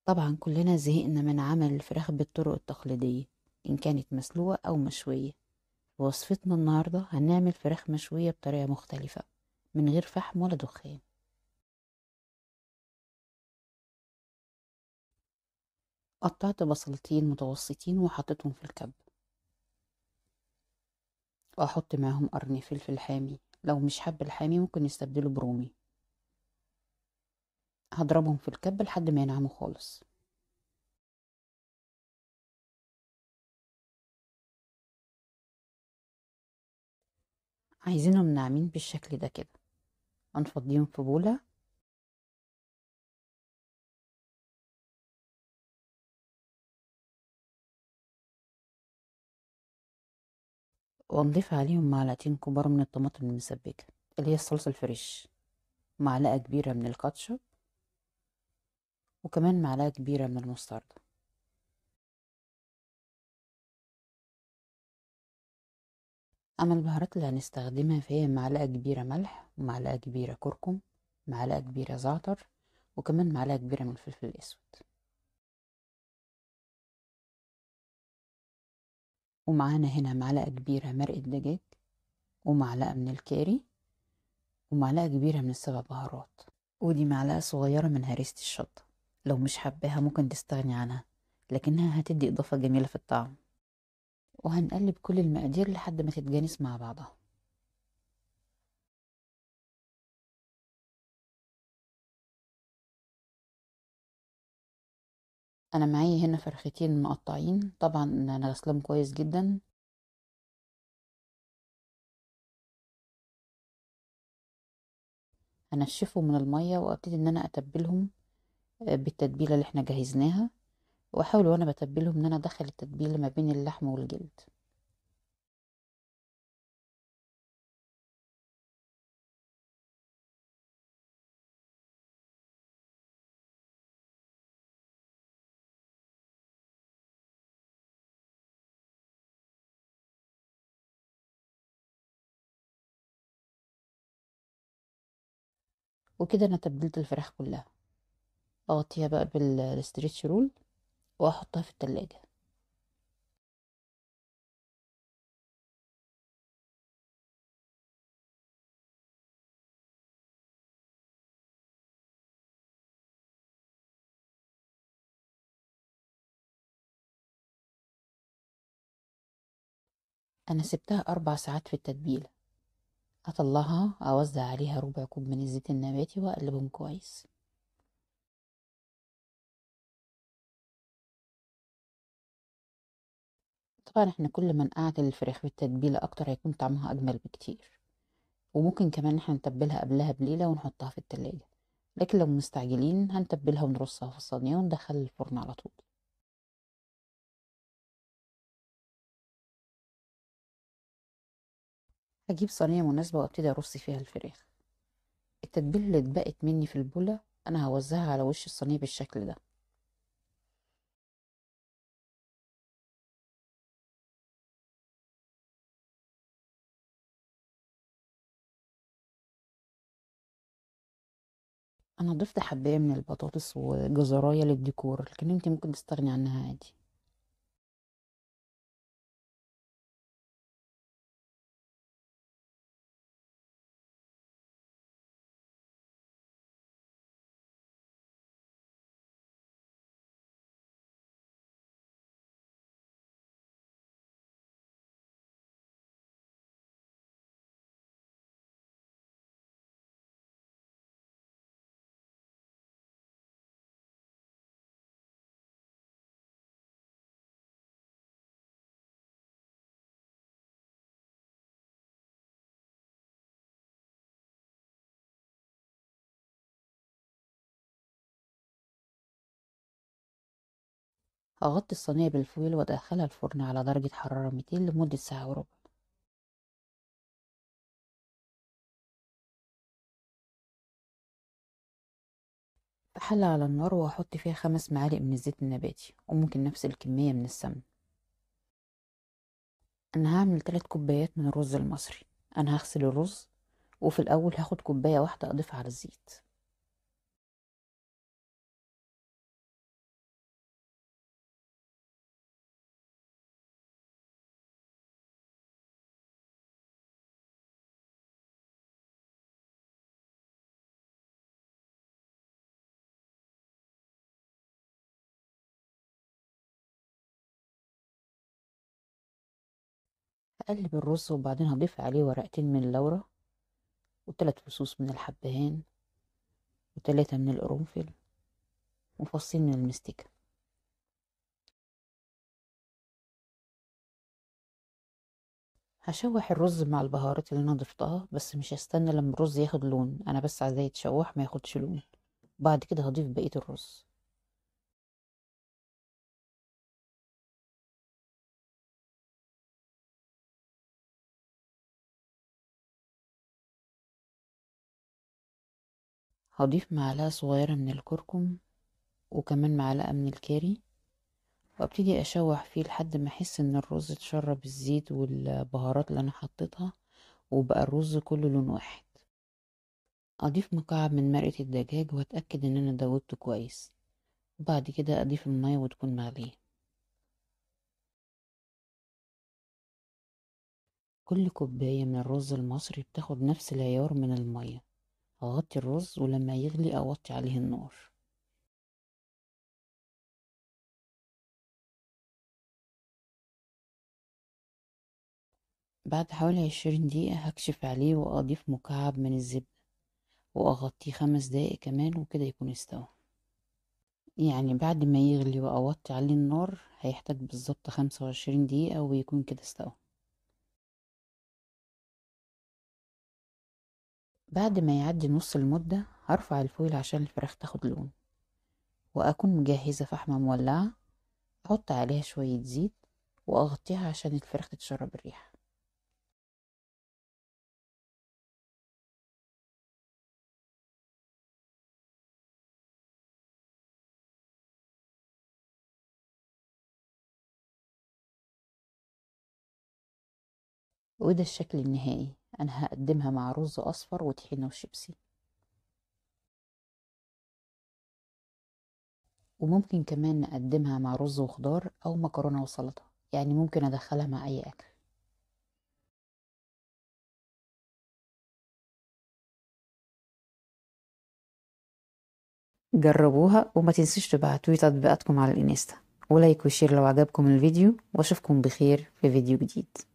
طبعا كلنا زهقنا من عمل الفراخ بالطرق التقليدية إن كانت مسلوقة أو مشوية في وصفتنا النهاردة هنعمل فراخ مشوية بطريقة مختلفة من غير فحم ولا دخان قطعت بصلتين متوسطين وحطيتهم في الكب وأحط معاهم قرن فلفل حامي لو مش حب الحامي ممكن نستبدله برومي هضربهم في الكب لحد ما ينعموا خالص عايزينهم ناعمين بالشكل ده كده هنفضيهم في بولة ونضيف عليهم معلقتين كبار من الطماطم المسبكة اللي هي الصلصة الفريش معلقة كبيرة من الكاتشب وكمان معلقة كبيرة من المستردة أما البهارات اللي هنستخدمها فهي معلقة كبيرة ملح ومعلقة كبيرة كركم معلقة كبيرة زعتر وكمان معلقة كبيرة من الفلفل الأسود ومعانا هنا معلقة كبيرة مرقة دجاج ومعلقة من الكاري ومعلقة كبيرة من السبع بهارات ودي معلقة صغيرة من هريسة الشطة لو مش حباها ممكن تستغني عنها لكنها هتدي إضافة جميلة في الطعم وهنقلب كل المقادير لحد ما تتجانس مع بعضها انا معايا هنا فرختين مقطعين طبعا انا غسلهم كويس جدا هنشفهم من المية وابتدي ان انا اتبلهم بالتتبيلة اللي احنا جهزناها واحاول وانا بتبلهم ان انا ادخل التتبيلة ما بين اللحم والجلد وكده انا تبلت الفراخ كلها اغطيها بقى بالستريتش رول واحطها في التلاجة انا سبتها اربع ساعات في التتبيله اطلعها اوزع عليها ربع كوب من الزيت النباتي واقلبهم كويس طبعا احنا كل ما نقعد الفراخ في التتبيله اكتر هيكون طعمها اجمل بكتير وممكن كمان احنا نتبلها قبلها بليله ونحطها في التلاجة لكن لو مستعجلين هنتبلها ونرصها في الصينيه وندخل الفرن على طول هجيب صينيه مناسبه وابتدي ارص فيها الفراخ التتبيله اللي اتبقت مني في البوله انا هوزعها على وش الصينيه بالشكل ده انا ضفت حبايه من البطاطس وجزرايه للديكور لكن انت ممكن تستغني عنها عادي هغطي الصينيه بالفويل وادخلها الفرن على درجه حراره 200 لمده ساعه وربع في حله على النار وهحط فيها خمس معالق من الزيت النباتي وممكن نفس الكميه من السمن انا هعمل 3 كوبايات من الرز المصري انا هغسل الرز وفي الاول هاخد كوبايه واحده اضيفها على الزيت هقلب الرز وبعدين هضيف عليه ورقتين من اللورة وثلاث فصوص من الحبهان وتلاتة من القرنفل وفصين من المستكة هشوح الرز مع البهارات اللي انا ضفتها بس مش هستنى لما الرز ياخد لون انا بس عايزاه يتشوح ما ياخدش لون بعد كده هضيف بقية الرز هضيف معلقة صغيرة من الكركم وكمان معلقة من الكاري وابتدي اشوح فيه لحد ما احس ان الرز اتشرب الزيت والبهارات اللي انا حطيتها وبقى الرز كله لون واحد اضيف مكعب من مرقة الدجاج واتأكد ان انا دوبته كويس وبعد كده اضيف المية وتكون مغلية كل كوباية من الرز المصري بتاخد نفس العيار من المية اغطي الرز ولما يغلي اوطي عليه النار بعد حوالي عشرين دقيقة هكشف عليه وأضيف مكعب من الزبدة وأغطيه خمس دقايق كمان وكده يكون استوى يعني بعد ما يغلي وأوطي عليه النار هيحتاج بالظبط خمسة وعشرين دقيقة ويكون كده استوى بعد ما يعدي نص المدة هرفع الفويل عشان الفراخ تاخد لون وأكون مجهزة فحمة مولعة أحط عليها شوية زيت وأغطيها عشان الفراخ تتشرب الريحة وده الشكل النهائي أنا هقدمها مع رز أصفر وطحينة وشيبسي وممكن كمان نقدمها مع رز وخضار أو مكرونة وسلطة يعني ممكن أدخلها مع أي أكل جربوها وما تنسوش تبعتولي تطبيقاتكم على الانستا ولايك وشير لو عجبكم الفيديو واشوفكم بخير في فيديو جديد